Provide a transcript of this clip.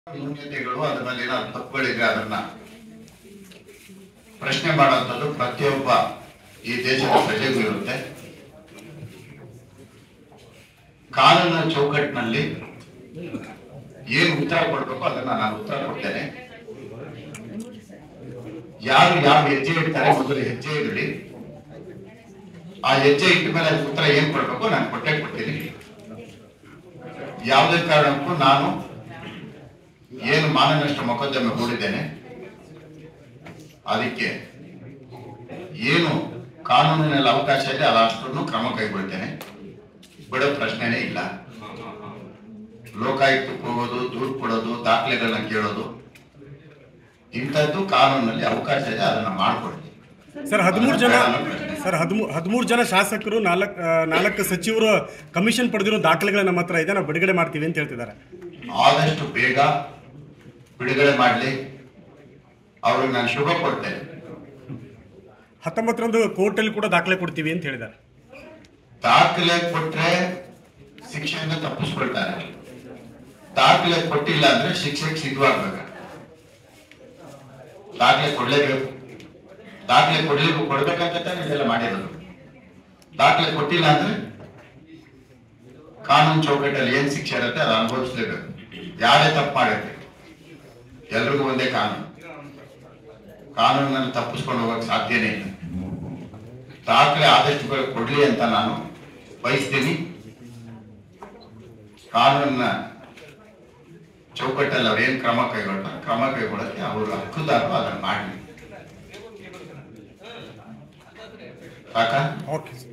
ನ್ಯೂನ್ಯತೆಗಳು ಅದ್ರ ಮೇಲೆ ಏನಾದ್ರು ತಪ್ಪುಗಳಿದ್ರೆ ಅದನ್ನ ಪ್ರಶ್ನೆ ಮಾಡುವಂಥದ್ದು ಪ್ರತಿಯೊಬ್ಬ ಈ ದೇಶದ ಪ್ರಜೆಗೂ ಇರುತ್ತೆ ಕಾನೂನಿನ ಚೌಕಟ್ಟಿನಲ್ಲಿ ಏನು ಉತ್ತರ ಕೊಡ್ಬೇಕು ಅದನ್ನ ನಾನು ಉತ್ತರ ಕೊಡ್ತೇನೆ ಯಾರು ಯಾವ ಹೆಜ್ಜೆ ಇಡ್ತಾರೆ ಮೊದಲು ಹೆಜ್ಜೆ ಇರಲಿ ಆ ಹೆಜ್ಜೆ ಇಟ್ಟ ಮೇಲೆ ಅದಕ್ಕೆ ಉತ್ತರ ಏನ್ ಕೊಡ್ಬೇಕು ನಾನು ಕೊಟ್ಟೆ ಕೊಡ್ತೀನಿ ಯಾವುದೇ ಕಾರಣಕ್ಕೂ ನಾನು ಏನು ಮಾನನಷ್ಟ ಮೊಕದ್ದಮೆ ಹೂಡಿದ್ದೇನೆ ಅದಕ್ಕೆ ಏನು ಕಾನೂನಿನಲ್ಲಿ ಅವಕಾಶ ಇದೆ ಅದಷ್ಟನ್ನು ಕ್ರಮ ಕೈಗೊಳ್ತೇನೆ ಬಿಡೋ ಪ್ರಶ್ನೆನೇ ಇಲ್ಲ ಲೋಕಾಯುಕ್ತಕ್ಕೆ ಹೋಗೋದು ದೂರು ಕೊಡೋದು ದಾಖಲೆಗಳನ್ನ ಕೇಳೋದು ಇಂಥದ್ದು ಕಾನೂನಲ್ಲಿ ಅವಕಾಶ ಇದೆ ಅದನ್ನ ಮಾಡ್ಕೊಡ್ತೀನಿ ಸರ್ ಹದಿಮೂರು ಜನ ಬೇಡ ಅನ್ನೋ ಪ್ರಶ್ನೆ. ಸರ್ ಹದಿಮೂರು ಹದಿಮೂರು ಜನ ಶಾಸಕರು ನಾಲ್ಕು ನಾಲ್ಕು ಸಚಿವರು ಕಮಿಷನ್ ಪಡೆದಿರೋ ದಾಖಲೆಗಳು ನಮ್ಮ ಹತ್ರ ಇದೆ ನಾವು ಬಿಡುಗಡೆ ಮಾಡ್ತೀವಿ ಅಂತ ಹೇಳ್ತಿದ್ದಾರೆ ಆದಷ್ಟು ಬೇಗ ಬಿಡುಗಡೆ ಮಾಡಲಿ ಅವ್ರಿಗೆ ನಾನು ಶುಭ ಕೊಡ್ತೇನೆ ಹತ್ತೊಂಬತ್ತರಂದು ಕೋರ್ಟಲ್ಲಿ ಕೂಡ ದಾಖಲೆ ಕೊಡ್ತೀವಿ ಅಂತ ಹೇಳಿದ್ದಾರೆ ದಾಖಲೆ ಕೊಟ್ರೆ ಶಿಕ್ಷೆಯಿಂದ ತಪ್ಪಿಸ್ಕೊಳ್ತಾರೆ ದಾಖಲೆ ಕೊಟ್ಟಿಲ್ಲ ಅಂದ್ರೆ ಶಿಕ್ಷೆಗೆ ಸಿದ್ಧವಾಗ್ಬೇಕು ದಾಖಲೆ ಕೊಡ್ಲೇಬೇಕು ದಾಖಲೆ ಕೊಡ್ಲೇಬೇಕು ಕೊಡ್ಬೇಕಂತ ತಾನೇ ಇದೆಲ್ಲ ಮಾಡಿರೋದು ದಾಖಲೆ ಕೊಟ್ಟಿಲ್ಲ ಅಂದ್ರೆ ಕಾನೂನು ಚೌಕಟ್ಟಲ್ಲಿ ಏನ್ ಶಿಕ್ಷೆ ಇರುತ್ತೆ ಅದು ಅನುಭವಿಸ್ಲೇಬೇಕು ಯಾರೇ ತಪ್ಪು ಮಾಡಿರ್ಬೇಕು ಎಲ್ರಿಗೂ ಒಂದೇ ಕಾನೂನು ಕಾನೂನಿನಲ್ಲಿ ತಪ್ಪಿಸ್ಕೊಂಡು ಹೋಗಕ್ ಸಾಧ್ಯನೇ ಇಲ್ಲ ದಾಖಲೆ ಆದಷ್ಟು ಬೇಗ ಕೊಡ್ಲಿ ಅಂತ ನಾನು ಬಯಸ್ತೀನಿ ಕಾನೂನಿನ ಚೌಕಟ್ಟಲ್ಲಿ ಅವ್ರು ಏನ್ ಕ್ರಮ ಕೈಗೊಳ್ತಾರೆ ಕ್ರಮ ಕೈಗೊಳ್ಳಕ್ಕೆ ಅವರು ಹಕ್ಕುದಾರರು ಅದನ್ನ ಮಾಡಲಿ ಸಾಕಾ ಓಕೆ ಸರ್